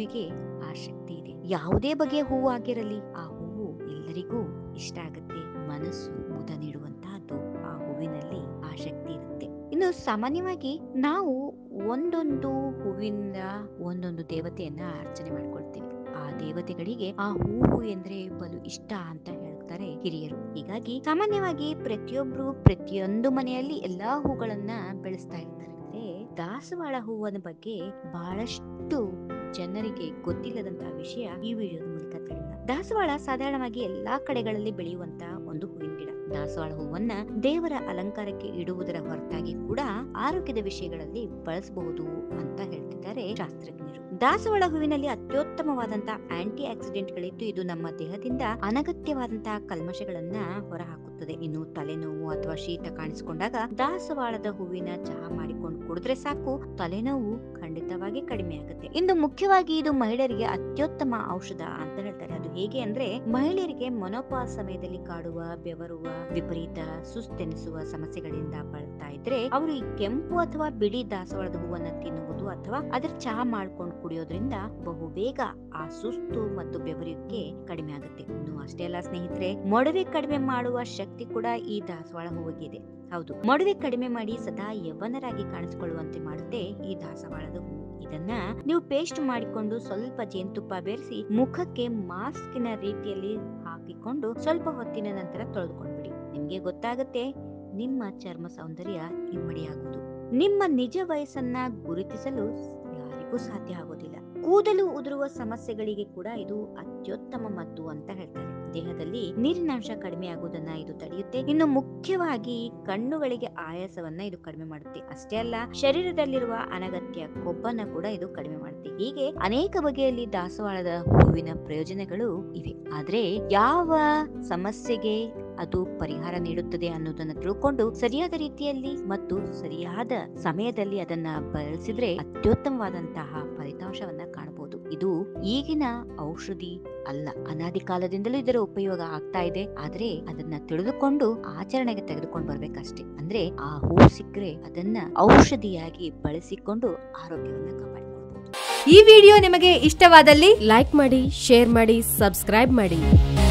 ಹೂವಿಗೆ ಆ ಶಕ್ತಿ ಇದೆ ಯಾವುದೇ ಬಗೆಯ ಹೂವು ಆಗಿರಲಿ ಆ ಹೂವು ಎಲ್ಲರಿಗೂ ಇಷ್ಟ ಆಗುತ್ತೆ ಮನಸ್ಸು ಮುದ ನೀಡುವಂತಹದ್ದು ಆ ಹೂವಿನಲ್ಲಿ ಆ ಶಕ್ತಿ ಇರುತ್ತೆ ಇನ್ನು ಸಾಮಾನ್ಯವಾಗಿ ನಾವು ಒಂದೊಂದು ಹೂವಿನ ಒಂದೊಂದು ದೇವತೆಯನ್ನ ಅರ್ಚನೆ ಮಾಡ್ಕೊಳ್ತೀವಿ ಆ ದೇವತೆಗಳಿಗೆ ಆ ಹೂವು ಎಂದ್ರೆ ಬಲು ಇಷ್ಟ ಅಂತ ಹೇಳ್ತಾರೆ ಹಿರಿಯರು ಹೀಗಾಗಿ ಸಾಮಾನ್ಯವಾಗಿ ಪ್ರತಿಯೊಬ್ರು ಪ್ರತಿಯೊಂದು ಮನೆಯಲ್ಲಿ ಎಲ್ಲಾ ಹೂಗಳನ್ನ ಬೆಳೆಸ್ತಾ ಇರ್ತಾರೆ ಅಂದ್ರೆ ದಾಸವಾಳ ಹೂವಿನ ಬಗ್ಗೆ ಬಹಳಷ್ಟು ಜನರಿಗೆ ಗೊತ್ತಿಲ್ಲದಂತಹ ವಿಷಯ ಈ ವಿಡಿಯೋದ ಮೂಲಕ ತಿಳಿಯೋಣ ದಾಸವಾಳ ಸಾಧಾರಣವಾಗಿ ಎಲ್ಲಾ ಕಡೆಗಳಲ್ಲಿ ಬೆಳೆಯುವಂತ ಒಂದು ಹೂವಿನ ಗಿಡ ದಾಸವಾಳ ಹೂವನ್ನ ದೇವರ ಅಲಂಕಾರಕ್ಕೆ ಇಡುವುದರ ಹೊರತಾಗಿ ಕೂಡ ಆರೋಗ್ಯದ ವಿಷಯಗಳಲ್ಲಿ ಬಳಸಬಹುದು ಅಂತ ಹೇಳ್ತಿದ್ದಾರೆ ಶಾಸ್ತ್ರಜ್ಞರು ದಾಸವಾಳ ಹೂವಿನಲ್ಲಿ ಅತ್ಯುತ್ತಮವಾದಂತಹ ಆಂಟಿ ಆಕ್ಸಿಡೆಂಟ್ಗಳಿದ್ದು ಇದು ನಮ್ಮ ದೇಹದಿಂದ ಅನಗತ್ಯವಾದಂತಹ ಕಲ್ಮಶಗಳನ್ನ ಹೊರಹಾಕುತ್ತದೆ ಇನ್ನು ತಲೆನೋವು ಅಥವಾ ಶೀತ ಕಾಣಿಸಿಕೊಂಡಾಗ ದಾಸವಾಳದ ಹೂವಿನ ಚಹಾ ಮಾಡಿಕೊಂಡು ಕುಡಿದ್ರೆ ಸಾಕು ತಲೆನೋವು ಖಂಡಿತವಾಗಿ ಕಡಿಮೆ ಆಗುತ್ತೆ ಇನ್ನು ಮುಖ್ಯವಾಗಿ ಇದು ಮಹಿಳೆಯರಿಗೆ ಅತ್ಯುತ್ತಮ ಔಷಧ ಅಂತ ಹೇಳ್ತಾರೆ ಅದು ಹೇಗೆ ಅಂದ್ರೆ ಮಹಿಳೆಯರಿಗೆ ಮೊನೋಪಾಸ್ ಸಮಯದಲ್ಲಿ ಕಾಡುವ ಬೆವರುವ ವಿಪರೀತ ಸುಸ್ತೆನಿಸುವ ಸಮಸ್ಯೆಗಳಿಂದ ಬಳಲ್ತಾ ಇದ್ರೆ ಅವರು ಈ ಕೆಂಪು ಅಥವಾ ಬಿಳಿ ದಾಸವಾಳದ ಹೂವನ್ನ ತಿನ್ನುವುದು ಅಥವಾ ಅದರ ಚಹಾ ಮಾಡ್ಕೊಂಡು ಕುಡಿಯೋದ್ರಿಂದ ಬಹು ಬೇಗ ಆ ಸುಸ್ತು ಮತ್ತು ಬೆವರುವಿಕೆ ಕಡಿಮೆ ಆಗುತ್ತೆ ಇನ್ನು ಅಷ್ಟೇ ಅಲ್ಲ ಸ್ನೇಹಿತರೆ ಮೊಡವೆ ಕಡಿಮೆ ಮಾಡುವ ಶಕ್ತಿ ಕೂಡ ಈ ದಾಸವಾಳ ಹೂವಿಗಿದೆ ಹೌದು ಮೊಡವೆ ಕಡಿಮೆ ಮಾಡಿ ಸದಾ ಯೌವನರಾಗಿ ಕಾಣಿಸಿಕೊಳ್ಳುವಂತೆ ಮಾಡುತ್ತೆ ಈ ದಾಸವಾಳದ ಹೂವು ಇದನ್ನ ನೀವು ಪೇಸ್ಟ್ ಮಾಡಿಕೊಂಡು ಸ್ವಲ್ಪ ಜೇನುತುಪ್ಪ ಬೆರೆಸಿ ಮುಖಕ್ಕೆ ಮಾಸ್ಕಿನ ರೀತಿಯಲ್ಲಿ ಹಾಕಿಕೊಂಡು ಸ್ವಲ್ಪ ಹೊತ್ತಿನ ನಂತರ ತೊಳೆದುಕೊಂಡ್ಬಿಡಿ ನಿಮ್ಗೆ ಗೊತ್ತಾಗುತ್ತೆ ನಿಮ್ಮ ಚರ್ಮ ಸೌಂದರ್ಯ ಇಮ್ಮಡಿಯಾಗುವುದು ನಿಮ್ಮ ನಿಜ ವಯಸ್ಸನ್ನ ಗುರುತಿಸಲು ಯಾರಿಗೂ ಸಾಧ್ಯ ಆಗೋದಿಲ್ಲ ಕೂದಲು ಉದುರುವ ಸಮಸ್ಯೆಗಳಿಗೆ ಕೂಡ ಇದು ಅತ್ಯುತ್ತಮ ಮದ್ದು ಅಂತ ಹೇಳ್ತಾರೆ ದೇಹದಲ್ಲಿ ನೀರಿನಾಂಶ ಕಡಿಮೆ ಆಗುವುದನ್ನ ಇದು ತಡೆಯುತ್ತೆ ಇನ್ನು ಮುಖ್ಯವಾಗಿ ಕಣ್ಣುಗಳಿಗೆ ಆಯಾಸವನ್ನ ಇದು ಕಡಿಮೆ ಮಾಡುತ್ತೆ ಅಷ್ಟೇ ಅಲ್ಲ ಶರೀರದಲ್ಲಿರುವ ಅನಗತ್ಯ ಕೊಬ್ಬನ್ನ ಕೂಡ ಇದು ಕಡಿಮೆ ಮಾಡುತ್ತೆ ಹೀಗೆ ಅನೇಕ ಬಗೆಯಲ್ಲಿ ದಾಸವಾಳದ ಹೂವಿನ ಪ್ರಯೋಜನಗಳು ಇವೆ ಆದ್ರೆ ಯಾವ ಸಮಸ್ಯೆಗೆ ಅದು ಪರಿಹಾರ ನೀಡುತ್ತದೆ ಅನ್ನೋದನ್ನ ತಿಳ್ಕೊಂಡು ಸರಿಯಾದ ರೀತಿಯಲ್ಲಿ ಮತ್ತು ಸರಿಯಾದ ಸಮಯದಲ್ಲಿ ಅದನ್ನ ಬಳಸಿದ್ರೆ ಅತ್ಯುತ್ತಮವಾದಂತಹ ಫಲಿತಾಂಶವನ್ನ ಕಾಣಬಹುದು ಇದು ಈಗಿನ ಔಷಧಿ ಅಲ್ಲ ಅನಾದಿ ಕಾಲದಿಂದಲೂ ಇದರ ಉಪಯೋಗ ಆಗ್ತಾ ಇದೆ ಆದ್ರೆ ಅದನ್ನ ತಿಳಿದುಕೊಂಡು ಆಚರಣೆಗೆ ತೆಗೆದುಕೊಂಡು ಬರ್ಬೇಕಷ್ಟೇ ಅಂದ್ರೆ ಆ ಹೂ ಸಿಕ್ಕರೆ ಅದನ್ನ ಔಷಧಿಯಾಗಿ ಬಳಸಿಕೊಂಡು ಆರೋಗ್ಯವನ್ನ ಕಾಪಾಡಿಕೊಳ್ಬಹುದು ಈ ವಿಡಿಯೋ ನಿಮಗೆ ಇಷ್ಟವಾದಲ್ಲಿ ಲೈಕ್ ಮಾಡಿ ಶೇರ್ ಮಾಡಿ ಸಬ್ಸ್ಕ್ರೈಬ್ ಮಾಡಿ